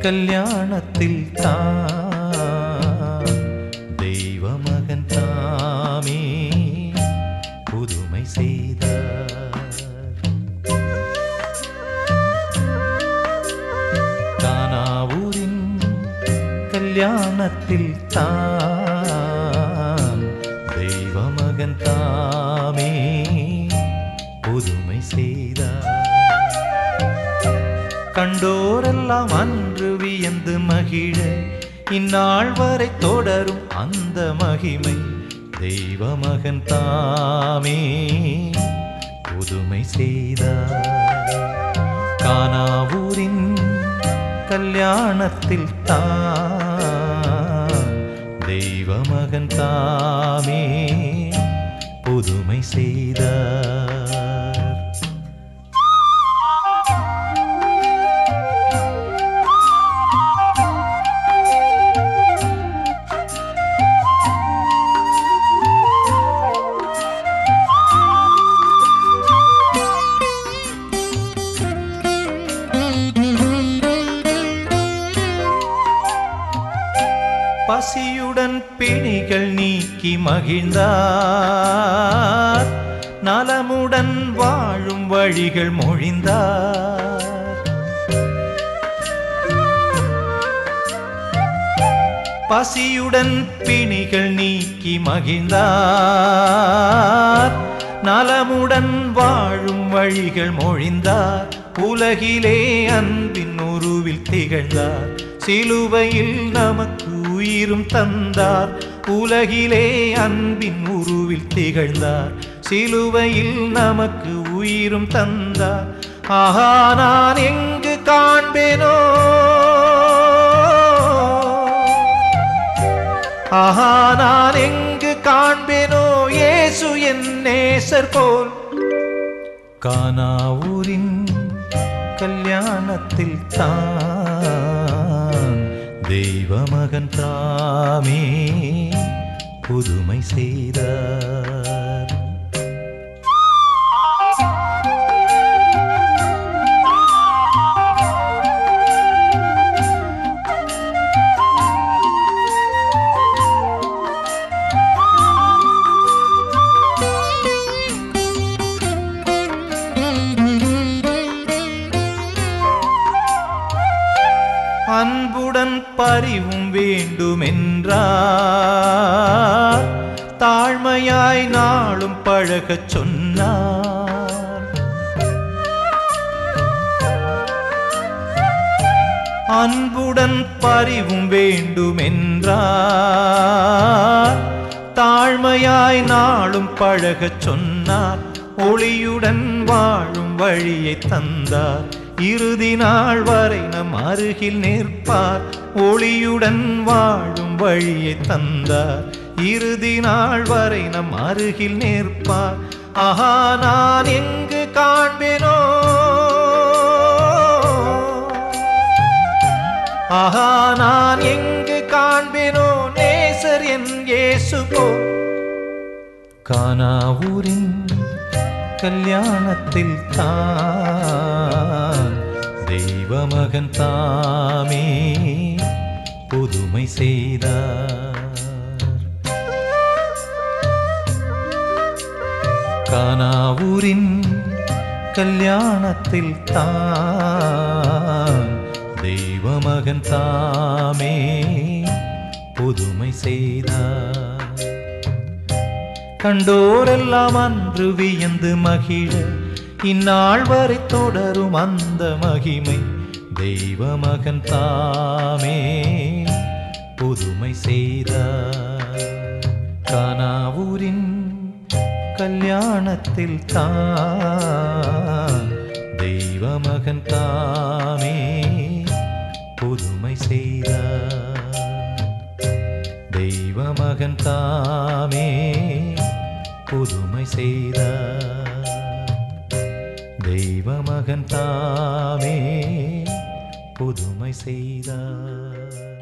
கல்யாணத்தில் தான் தெய்வ மகன் தாமே புதுமை செய்தார் தானாவூரின் கல்யாணத்தில் தான் தெய்வ மகன் தாமே புதுமை செய்தார் கண்டோரெல்லாம் அன்று வியந்து மகிழ இந்நாள் வரை தொடரும் அந்த மகிமை தெய்வ மகன் தாமே புதுமை செய்தார் கானாவூரின் கல்யாணத்தில் தான் தெய்வ மகன் தாமே புதுமை செய்தார் பசியுடன் பிணிகள் நீக்கி மகிழ்ந்தார் நலமுடன் வாழும் வழிகள் மொழிந்தார் பசியுடன் பிணிகள் நீக்கி மகிழ்ந்தார் நலமுடன் வாழும் வழிகள் மொழிந்தார் உலகிலே அன்பின் உருவில் திகழ்ந்தார் சிலுவையில் நமக்கு உயிரும் தந்தார் உலகிலே அன்பின் உருவில் திகழ்ந்தார் சிலுவையில் நமக்கு உயிரும் தந்தார் ஆஹா நான் எங்கு காண்பேனோ ஆஹா நான் எங்கு காண்பேனோ இயேசு என் நேசர் போல் கானாவூரின் கல்யாணத்தில் தான் தெய்வ மகன் தாமே புதுமை செய்தார் அன்புடன் பரிவும் வேண்டுமென்றார் தாழ்மையாய் நாளும் பழகச் சொன்னார் அன்புடன் பரிவும் வேண்டுமென்றார் தாழ்மையாய் நாளும் பழகச் சொன்னார் ஒளியுடன் வாழும் வழியை தந்தார் இறுதி நாள் வரை நம் அருகில் நிற்பார் ஒளியுடன் வாழும் வழியை தந்தார் இறுதி நாள் வரை நம் அருகில் நிற்பார் ஆஹா நான் எங்கு காண்பேனோ ஆஹா நான் எங்கு காண்பேனோ நேசர் என் இயேசு போல் கானாவூரின் கல்யாணத்தில் தான் தெய்வ மகன் தாமே புதுமை செய்தார் கானாவூரின் கல்யாணத்தில் தான் தெய்வ மகன் தாமே புதுமை செய்தார் கண்டோரெல்லாம் அன்று வியந்து மகிழ இந்நாள் வரை தொடரும் அந்த மகிமை தெய்வ மகன் தாமே புதுமை செய்தார் கானாவூரின் கல்யாணத்தில் தான் தெய்வ மகன் தாமே புதுமை செய்தார் தெய்வ மகன் தாமே புதுமை செய்தார் தெய்வ மகன் தாமே புதுமை செய்தார்